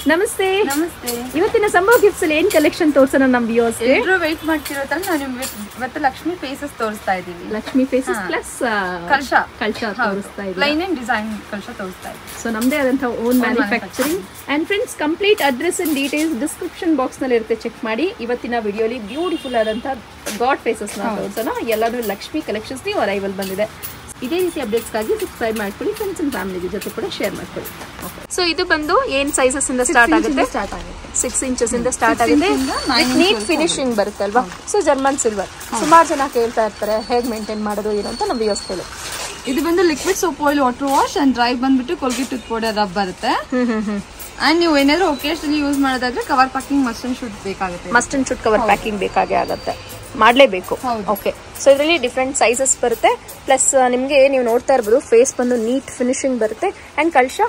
ನಮಸ್ತೆ ನಮಸ್ತೆ ಇವತ್ತಿನ ಸಂಭವ ಗಿಫ್ಟ್ಸ್ ಅಲ್ಲಿ ಏನ್ ಕಲೆಕ್ಷನ್ ತೋರ್ಸೋಣ ನಮ್ ವ್ಯೂವರ್ಸ್ಗೆ ಎಲ್ರು ವೆಯ್ಟ್ ಮಾಡ್ತಿರೋ ತರ ನಾವು ನಿಮ್ಗೆ ಇವತ್ತು ಲಕ್ಷ್ಮಿ ಫೇಸಸ್ ತೋರಿಸ್ತಾ ಇದೀವಿ ಲಕ್ಷ್ಮಿ ಫೇಸಸ್ ಹಾ. ಪ್ಲಸ್ ಕಲಶ ಕಲ್ಚ ತೋರಿಸ್ತಾ ಇದೆ ಪ್ಲೈನ್ ಅಂಡ್ ಡಿಸೈನ್ ಕಲಶ ತೋರಿಸ್ತಾ ಇದ್ದೀವಿ ಸೊ ನಮ್ದೇ ಆದಂತಹ own manufacturing and friends complete address and details description box ನಲ್ಲಿ ಇರುತ್ತೆ ಚೆಕ್ ಮಾಡಿ ಇವತ್ತಿನ ವಿಡಿಯೋಲಿ ಬ್ಯೂಟಿಫುಲ್ ಆದಂತಹ ಗಾಡ್ ಫೇಸಸ್ ನ ತೋರಿಸೋಣ ಎಲ್ಲಾನು ಲಕ್ಷ್ಮಿ ಕಲೆಕ್ಷನ್ಸ್ ನೀವು ಅರೈವಲ್ ಬಂದಿದೆ ಇದೇ ರೀತಿ ಅಪ್ಡೇಟ್ಸ್ಗಾಗಿ ಸಬ್ಸ್ಕ್ರೈಬ್ ಮಾಡ್ಕೊಳ್ಳಿ ಫ್ರೆಂಡ್ಸ್ ಅಂಡ್ ಫ್ಯಾಮಿಲಿ ಜೊತೆ ಕೂಡ ಶೇರ್ ಮಾಡ್ಕೊಳ್ಳಿ ಸೊ ಇದು ಬಂದು ಏನ್ ಸೈಜಸ್ ಇಂದ ಸ್ಟಾರ್ಟ್ ಆಗುತ್ತೆ ಸ್ಟಾರ್ಟ್ ಆಗುತ್ತೆ ಸಿಕ್ಸ್ ಇಂಚಸ್ ಇಂದ ಸ್ಟಾರ್ಟ್ ಆಗಿದೆ ಇಂದ nine ವಿತ್ ನೀಟ್ ಫಿನಿಶಿಂಗ್ ಬರುತ್ತೆ ಅಲ್ವಾ ಸೊ ಜರ್ಮನ್ ಸಿಲ್ವರ್ ಸುಮಾರು ಜನ ಕೇಳ್ತಾ ಇರ್ತಾರೆ ಹೇಗ್ ಮೇಂಟೈನ್ ಮಾಡೋದು ಏನು ಅಂತ ನಮ್ಮ ವ್ಯೂಸ್ ಹೇಳಿ ಇದು ಬಂದು liquid soap oil water wash and dry ಬಂದ್ಬಿಟ್ಟು ಕೋಲ್ಗೇಟ್ ಟೂತ್ ಪೌಡರ್ ರಬ್ ಬರುತ್ತೆ ಅಂಡ್ ನೀವು ಏನಾದ್ರು ಒಕೇಶನಲ್ಲಿ ಯೂಸ್ ಮಾಡೋದಾದ್ರೆ cover packing must and should ಬೇಕಾಗುತ್ತೆ must and should cover packing ಬೇಕಾಗೇ ಆಗುತ್ತೆ ಮಾಡಲೇಬೇಕು ಹೌದು. ಓಕೆ ಸೊ ಇದರಲ್ಲಿ ಡಿಫ್ರೆಂಟ್ ಸೈಜಸ್ ಬರುತ್ತೆ ಪ್ಲಸ್ ನಿಮಗೆ ನೀವು ನೋಡ್ತಾ ಇರ್ಬೋದು ಫೇಸ್ ಬಂದು ನೀಟ್ ಫಿನಿಶಿಂಗ್ ಬರುತ್ತೆ ಅಂಡ್ ಕಳ್ಶ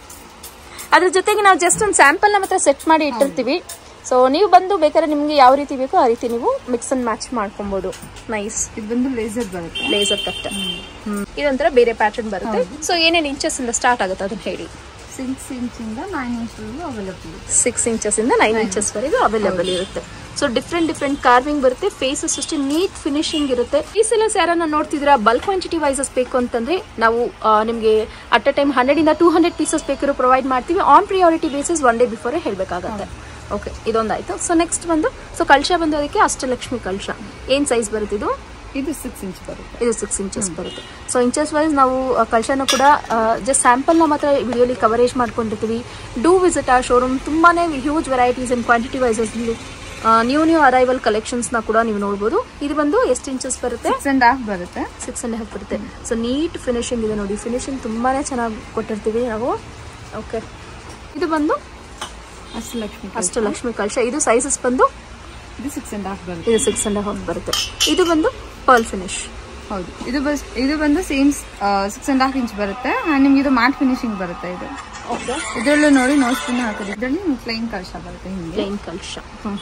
ಅದ್ರ ಜೊತೆಗೆ ನಾವು ಜಸ್ಟ್ ಒಂದು ಸ್ಯಾಂಪಲ್ ನಮ್ಮ ಹತ್ರ ಸೆಟ್ ಮಾಡಿ ಇಟ್ಟಿರ್ತೀವಿ ಸೊ ನೀವು ಬಂದು ಬೇಕಾದ್ರೆ ನಿಮ್ಗೆ ಯಾವ ರೀತಿ ಬೇಕೋ ಆ ರೀತಿ ನೀವು ಮಿಕ್ಸ್ ಅಂಡ್ ಮ್ಯಾಚ್ ಮಾಡ್ಕೊಬಹುದು ನೈಸ್ ಇದು ಬಂದು ಲೇಸರ್ ಬರುತ್ತೆ ಲೇಸರ್ ಕಟ್ ಇದೊಂಥರ ಬೇರೆ ಪ್ಯಾಟರ್ನ್ ಬರುತ್ತೆ ಸೊ ಏನೇನು ಇಂಚಸ್ ಇಂದ ಸ್ಟಾರ್ಟ್ ಆಗುತ್ತೆ ಅದನ್ನ ಹೇಳಿ ಸಿಕ್ಸ್ ಇಂಚ್ ಇಂದ nine inch available six inches ಇಂದ ನೈನ್ ಇಂಚಸ್ ವರೆಗೂ ಅವೈಲೇಬಲ್ ಇರುತ್ತೆ ಸೊ ಡಿಫ್ರೆಂಟ್ ಡಿಫ್ರೆಂಟ್ ಕಾರ್ವಿಂಗ್ ಬರುತ್ತೆ ಫೇಸಸ್ ಅಷ್ಟೇ ನೀಟ್ ಫಿನಿಶಿಂಗ್ ಇರುತ್ತೆ ಈ ಸಲ ಯಾರನ್ನ ನೋಡ್ತಿದ್ರ ಬಲ್ಕ್ ಕ್ವಾಂಟಿಟಿ ವೈಸಸ್ ಬೇಕು ಅಂತಂದ್ರೆ ನಾವು ಆ, ನಿಮ್ಗೆ ಅಟ್ ಅ ಟೈಮ್ ಹಂಡ್ರೆಡ್ ಇಂದ ಟೂ ಹಂಡ್ರೆಡ್ ಪೀಸಸ್ ಬೇಕಾದ್ರೂ ಪ್ರೊವೈಡ್ ಮಾಡ್ತೀವಿ on priority basis one day before ಹೇಳಬೇಕಾಗತ್ತೆ ಓಕೆ ಇದೊಂದಾಯ್ತು ಸೊ ನೆಕ್ಸ್ಟ್ ಬಂದು ಸೊ ಕಳಶ ಬಂದು ಅದಕ್ಕೆ ಅಷ್ಟಲಕ್ಷ್ಮಿ ಕಳಶ ಏನ್ ಸೈಜ್ ಬರುತ್ತೆ ಇದು ಇದು ಸಿಕ್ಸ್ ಇಂಚ್ ಬರುತ್ತೆ ಇದು ಸಿಕ್ಸ್ ಇಂಚಸ್ ಬರುತ್ತೆ ಸೊ ಇಂಚಸ್ ವೈಸ್ ನಾವು ಆ, ಕಳಶನೂ ಕೂಡ ಜಸ್ಟ್ ಸ್ಯಾಂಪಲ್ನ ಮಾತ್ರ ವಿಡಿಯೋಲಿ ಕವರೇಜ್ ಮಾಡ್ಕೊಂಡಿರ್ತೀವಿ ಡೂ ವಿಸಿಟ್ ಆ ಶೋರೂಮ್ ತುಂಬಾನೇ huge varieties and quantity wise new new arrival ಕಲೆಕ್ಷನ್ಸ್ನ ಕೂಡ ನೀವು ನೋಡ್ಬೋದು ಇದು ಬಂದು ಎಷ್ಟು ಇಂಚಸ್ ಬರುತ್ತೆ ಸಿಕ್ಸ್ ಅಂಡ್ ಹಾಫ್ ಬರುತ್ತೆ ಸಿಕ್ಸ್ ಅಂಡ್ ಹಾಫ್ ಬರುತ್ತೆ ಸೊ ನೀಟ್ ಫಿನಿಶಿಂಗ್ ಇದೆ ನೋಡಿ ಫಿನಿಶಿಂಗ್ ತುಂಬಾನೇ ಚೆನ್ನಾಗಿ ಕೊಟ್ಟಿರ್ತೀವಿ ನಾವು ಓಕೆ ಇದು ಬಂದು ಅಷ್ಟು ಲಕ್ಷ್ಮಿ ಅಷ್ಟು ಲಕ್ಷ್ಮಿ ಕಳಶ ಇದು ಸೈಜಸ್ ಬಂದು ಇದು ಸಿಕ್ಸ್ ಅಂಡ್ ಹಾಫ್ ಬರುತ್ತೆ ಇದು ಸಿಕ್ಸ್ ಅಂಡ್ ಹಾಫ್ ಬರುತ್ತೆ ಇದು ಬಂದು ಪರ್ಲ್ ಫಿನಿಶ್ ಹೌದು ಇದು ಬಸ್ ಇದು ಬಂದು same six and half inch ಬರುತ್ತೆ ಅಂಡ್ ನಿಮ್ಗೆ ಇದು ಮ್ಯಾಟ್ ಫಿನಿಶಿಂಗ್ ಬರುತ್ತೆ ಇದು ಓಕೆ ಇದರಲ್ಲೂ ನೋಡಿ ನೋಡ್ಸ್ಪಿನ್ ಹಾಕೋದು ಇದರಲ್ಲಿ ನಿಮ್ಗೆ ಪ್ಲೈನ್ ಕಳಶ ಬರುತ್ತೆ ಹಿಂಗೆ ಪ್ಲೇನ್ ಕಳಶ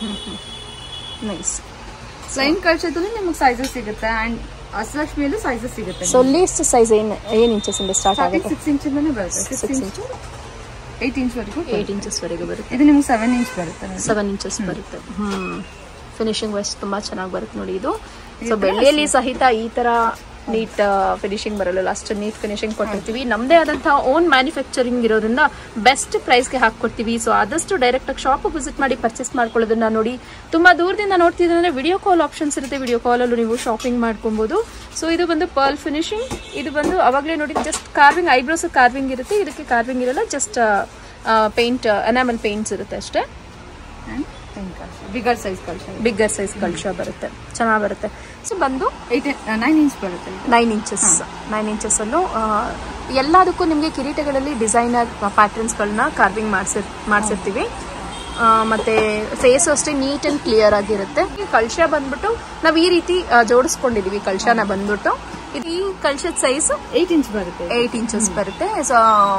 ನೈಸ್ ಪ್ಲೈನ್ ಕಳಶದಲ್ಲಿ ನಿಮ್ಗೆ ಸೈಜಸ್ ಸಿಗುತ್ತೆ ಅಂಡ್ ಅಸಲಕ್ಷ್ಮಿಯಲ್ಲೂ ಸೈಜಸ್ ಸಿಗುತ್ತೆ ಸೊ ಲೀಸ್ಟ್ ಸೈಜ್ ಏನು ಏನು ಇಂಚಸ್ ಇಂದ ಸ್ಟಾರ್ಟ್ ಸ್ಟಾರ್ಟಿಂಗ್ ಆಗುತ್ತೆ ಸಿಕ್ಸ್ ಇಂಚಿಂದನೇ ಬರುತ್ತೆ six Six inch eight inch ವರೆಗೂ ಏಟ್ ಇಂಚಸ್ ವರೆಗೆ ಬರುತ್ತೆ ಇದು ನಿಮ್ಗೆ ಸೆವೆನ್ ಇಂಚ್ ಬರುತ್ತೆ ನೋಡಿ. ಸೆವೆನ್ ಇಂಚಸ್ ಬರುತ್ತೆ ಹ್ಮ್ ಫಿನಿಶಿಂಗ್ ವೈಸ್ ತುಂಬಾ ಚೆನ್ನಾಗಿ ಬರುತ್ತೆ ನೋಡಿ ಇದು ಸೊ ಬೆಳ್ಳಿಯಲ್ಲಿ ಸಹಿತ ಈ ತರ ನೀಟ್ ಫಿನಿಶಿಂಗ್ ಬರಲ್ಲ ಅಷ್ಟು ನೀಟ್ ಫಿನಿಶಿಂಗ್ ಕೊಟ್ಟಿರ್ತೀವಿ ನಮ್ಮದೇ ಆದಂತಹ ಓನ್ ಮ್ಯಾನುಫ್ಯಾಕ್ಚರಿಂಗ್ ಇರೋದ್ರಿಂದ ಬೆಸ್ಟ್ ಪ್ರೈಸ್ಗೆ ಹಾಕೊಡ್ತೀವಿ ಸೊ ಆದಷ್ಟು ಡೈರೆಕ್ಟ್ ಆಗಿ ಶಾಪ್ ವಿಸಿಟ್ ಮಾಡಿ ಪರ್ಚೇಸ್ ಮಾಡ್ಕೊಳ್ಳೋದನ್ನ ನೋಡಿ ತುಂಬಾ ದೂರದಿಂದ ನೋಡ್ತಿದ್ರೆ ವಿಡಿಯೋ ಕಾಲ್ ಆಪ್ಷನ್ಸ್ ಇರುತ್ತೆ ವಿಡಿಯೋ ಕಾಲಲ್ಲೂ ನೀವು ಶಾಪಿಂಗ್ ಮಾಡ್ಕೊಬೋದು ಸೊ ಇದು ಬಂದು ಪರ್ಲ್ ಫಿನಿಶಿಂಗ್ ಇದು ಬಂದು ಅವಾಗಲೇ ನೋಡಿ ಜಸ್ಟ್ ಕಾರ್ವಿಂಗ್ ಐಬ್ರೋಸ್ ಕಾರ್ವಿಂಗ್ ಇರುತ್ತೆ ಇದಕ್ಕೆ ಕಾರ್ವಿಂಗ್ ಇರಲ್ಲ ಜಸ್ಟ್ ಪೇಂಟ್ ಎನಾಮಲ್ ಪೇಂಟ್ಸ್ ಇರುತ್ತೆ ಅಷ್ಟೇ And plain ಕಳಶ ಬಿಗರ್ ಸೈಜ್ ಕಳಶ ಬಿಗ್ಗರ್ ಸೈಜ್ ಕಳ್ಶ ಬರುತ್ತೆ ಚೆನ್ನಾಗಿ ಬರುತ್ತೆ ಸೊ ಬಂದು ಏಯ್ಟ್ ನೈನ್ ಇಂಚ್ ಬರುತ್ತೆ ಇದು. ನೈನ್ ಇಂಚಸ್ ನೈನ್ ಇಂಚಸ್ಸಲ್ಲೂ ಎಲ್ಲದಕ್ಕೂ ನಿಮಗೆ ಕಿರೀಟಗಳಲ್ಲಿ ಡಿಸೈನರ್ ಪ್ಯಾಟರ್ನ್ಸ್ಗಳನ್ನ ಕಾರ್ವಿಂಗ್ ಮಾಡಿಸಿರ್ ಮಾಡಿಸಿರ್ತೀವಿ ಆ, ಮತ್ತೆ ಫೇಸ್ ಅಷ್ಟೇ ನೀಟ್ ಅಂಡ್ ಕ್ಲಿಯರ್ ಆಗಿರುತ್ತೆ ಈ ಕಳಶ ಬಂದ್ಬಿಟ್ಟು ನಾವು ಈ ರೀತಿ ಆ, ಜೋಡಿಸ್ಕೊಂಡಿದೀವಿ ಕಳಶನ ಬಂದ್ಬಿಟ್ಟು ಇದು ಈ ಕಳಶದ ಸೈಜ್ ಏಯ್ಟ್ ಇಂಚ್ ಬರುತ್ತೆ ಇದು. ಏಯ್ಟ್ ಇಂಚಸ್ ಬರುತ್ತೆ ಸೊ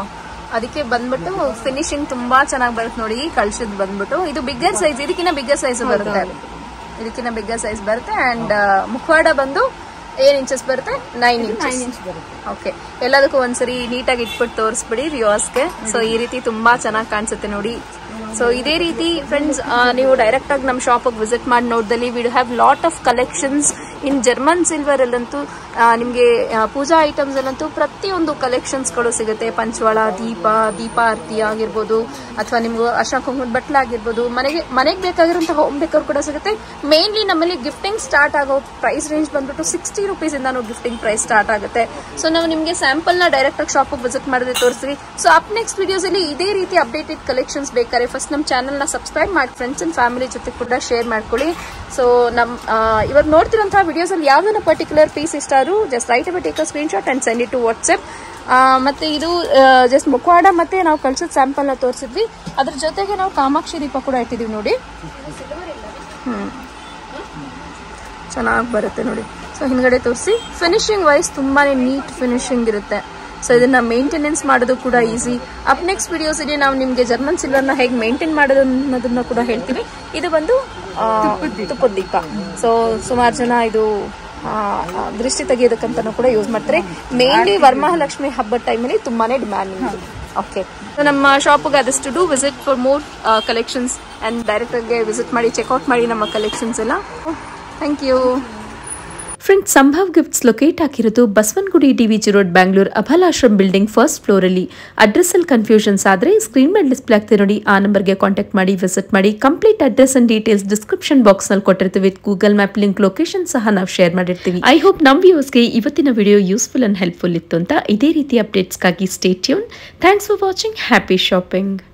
ಅದಕ್ಕೆ ಬಂದ್ಬಿಟ್ಟು ಫಿನಿಶಿಂಗ್ ತುಂಬಾ ಚೆನ್ನಾಗಿ ಬರುತ್ತೆ ನೋಡಿ ಈ ಕಳ್ಸದ್ ಬಂದ್ಬಿಟ್ಟು ಇದು ಬಿಗ್ಗರ್ ಸೈಜ್ ಇದಕ್ಕಿಂತ ಬಿಗ್ಗರ್ ಸೈಜ್ ಬರುತ್ತೆ ಇದಕ್ಕಿಂತ ಬಿಗ್ಗರ್ ಸೈಜ್ ಬರುತ್ತೆ ಅಂಡ್ ಮುಖವಾಡ ಬಂದು ಏನ್ ಇಂಚಸ್ ಬರುತ್ತೆ ನೈನ್ ನೈನ್ ಇಂಚಸ್ ಇಂಚ್ ಬರುತ್ತೆ ಓಕೆ ಎಲ್ಲದಕ್ಕೂ ಒಂದ್ಸರಿ ನೀಟಾಗಿ ಇಟ್ಬಿಟ್ಟು ತೋರಿಸ್ಬಿಡಿ ವ್ಯೂವರ್ಸ್ಗೆ ಸೊ ಈ ರೀತಿ ತುಂಬಾ ಚೆನ್ನಾಗಿ ಕಾಣಿಸುತ್ತೆ ನೋಡಿ ಸೊ ಇದೇ ರೀತಿ ಫ್ರೆಂಡ್ಸ್ ನೀವು ಡೈರೆಕ್ಟ್ ಆಗಿ ನಮ್ಮ ಶಾಪಿಗೆ ವಿಸಿಟ್ ಮಾಡಿ ನೋಡ್ದಲ್ಲಿ we have lot of collections in German silver ಅಲ್ಲಂತೂ ಆ, ನಿಮ್ಗೆ ಆ, ಪೂಜಾ ಐಟಮ್ಸ್ ಅಲ್ಲಂತೂ ಪ್ರತಿಯೊಂದು ಕಲೆಕ್ಷನ್ಸ್ಗಳು ಸಿಗುತ್ತೆ ಪಂಚವಾಳ ದೀಪ ದೀಪಾರತಿ ಆಗಿರ್ಬೋದು ಅಥವಾ ನಿಮ್ಗೆ ಅಶೋಕ್ ಕುಂಕುಮದ ಬಟ್ಲ ಆಗಿರ್ಬೋದು ಮನೆಗೆ ಮನೆಗೆ ಬೇಕಾಗಿರುವಂತಹ ಹೋಮ್ ಡೆಕೋರ್ ಕೂಡ ಸಿಗುತ್ತೆ ಮೇನ್ಲಿ ನಮ್ಮಲ್ಲಿ ಗಿಫ್ಟಿಂಗ್ ಸ್ಟಾರ್ಟ್ ಆಗೋ ಪ್ರೈಸ್ ರೇಂಜ್ ಬಂದ್ಬಿಟ್ಟು ಸಿಕ್ಸ್ಟಿ ರುಪೀಸ್ ಇಂದ ಗಿಫ್ಟಿಂಗ್ ಪ್ರೈಸ್ ಸ್ಟಾರ್ಟ್ ಆಗುತ್ತೆ ಸೊ ನಾವು ನಿಮಗೆ ಸ್ಯಾಂಪಲ್ ನ ಡೈರೆಕ್ಟ್ ಆಗಿ ಶಾಪಿಗೆ ವಿಸಿಟ್ ಮಾಡಿದ್ರೆ ತೋರಿಸ್ತೀವಿ ಸೊ ಅಪ್ ನೆಕ್ಸ್ಟ್ ವಿಡಿಯೋಸ್ ಅಲ್ಲಿ ಇದೇ ರೀತಿ ಅಪ್ಡೇಟೆಡ್ ಕಲೆಕ್ಷನ್ಸ್ ಬೇಕಾದ್ರೆ ಫಸ್ಟ್ ನಮ್ಮ ಚಾನಲ್ ನ ಸಬ್ಸ್ಕ್ರೈಬ್ ಮಾಡಿ ಫ್ರೆಂಡ್ಸ್ ಅಂಡ್ ಫ್ಯಾಮಿಲಿ ಜೊತೆ ಕೂಡ ಶೇರ್ ಮಾಡ್ಕೊಳ್ಳಿ ಸೊ ನಮ್ ಆ, ಇವಾಗ ನೋಡ್ತಿರೋಂತಹ ವಿಡಿಯೋಸ್ ಅಲ್ಲಿ ಯಾವ್ದನ್ನ ಪರ್ಟಿಕ್ಯುಲರ್ ಪೀಸ್ ಇಷ್ಟ ಆದ್ರೂ just right about take a screenshot and send it to WhatsApp ಮತ್ತೆ ಇದು ಜಸ್ಟ್ ಮುಖವಾಡ ಮತ್ತೆ ನಾವು ಕಳ್ಸಿದ ಸ್ಯಾಂಪಲ್ ನ ತೋರಿಸಿದ್ವಿ ಅದ್ರ ಜೊತೆಗೆ ನಾವು ಕಾಮಾಕ್ಷಿ ದೀಪ ಕೂಡ ಇಟ್ಟಿದೀವಿ ನೋಡಿ ಹ್ಮ್ ಚೆನ್ನಾಗಿ ಬರುತ್ತೆ ನೋಡಿ ಸೊ ಹಿಂದ್ಗಡೆ ತೋರಿಸಿ ಫಿನಿಶಿಂಗ್ ವೈಸ್ ತುಂಬಾನೇ ನೀಟ್ ಫಿನಿಶಿಂಗ್ ಇರುತ್ತೆ ಸೊ ಇದನ್ನ ಮೇಂಟೆನೆನ್ಸ್ ಮಾಡೋದು ಕೂಡ ಈಸಿ ಅಪ್ ನೆಕ್ಸ್ಟ್ ವಿಡಿಯೋಸ್ ಇದೆ ನಾವು ನಿಮಗೆ ಜರ್ಮನ್ ಸಿಲ್ವರ್ನ ಹೇಗೆ ಮೇಂಟೈನ್ ಮಾಡೋದು ಅನ್ನೋದನ್ನ ಕೂಡ ಹೇಳ್ತೀವಿ ಇದು ಬಂದು ಆ, ತುಪ್ಪದ ದೀಪ ಸೊ ಸುಮಾರು ಜನ ಇದು ಆ, ಆ, ದೃಷ್ಟಿ ತೆಗೆಯೋದಕ್ಕಂತನೂ ಕೂಡ ಯೂಸ್ ಮಾಡ್ತಾರೆ ಮೇನ್ಲಿ ವರಮಹಾಲಕ್ಷ್ಮಿ ಹಬ್ಬದ ಟೈಮಲ್ಲಿ ತುಂಬಾನೇ ಡಿಮ್ಯಾಂಡ್ ಓಕೆ ನಮ್ಮ ಶಾಪ್ಗೆ ಆದಷ್ಟು do visit for more collections and ಡೈರೆಕ್ಟಾಗಿ ವಿಸಿಟ್ ಮಾಡಿ ಚೆಕ್ಔಟ್ ಮಾಡಿ ನಮ್ಮ ಕಲೆಕ್ಷನ್ಸ್ ಎಲ್ಲ thank you friends Sambhav gifts locate ಆಗಿರೋದು Basavanagudi DVG road Bangalore Abhalashram building first floor ಅಲ್ಲಿ ಅಡ್ರೆಸ್ ಅಲ್ಲಿ ಕನ್ಫ್ಯೂಷನ್ಸ್ ಆದ್ರೆ ಸ್ಕ್ರೀನ್ ಮೇಲೆ ಡಿಸ್ಪ್ಲೇ ಆಗ್ತಿದೆ ನೋಡಿ ಆ ನಂಬರ್ಗೆ ಕಾಂಟ್ಯಾಕ್ಟ್ ಮಾಡಿ ವಿಸಿಟ್ ಮಾಡಿ complete address and details description box ನಲ್ಲಿ ಕೊಟ್ಟಿರ್ತೀವಿ with Google map link location ಸಹ ನಾವು ಶೇರ್ ಮಾಡಿರ್ತೀವಿ ಐ ಹೋಪ್ ನಮ್ಮ ವ್ಯೂಸ್ಗೆ ಇವತ್ತಿನ ವಿಡಿಯೋ ಯೂಸ್ಫುಲ್ ಅಂಡ್ ಹೆಲ್ಪ್ಫುಲ್ ಇತ್ತು ಅಂತ ಇದೇ ರೀತಿ ಅಪ್ಡೇಟ್ಸ್ಗಾಗಿ stay tune thanks for watching happy shopping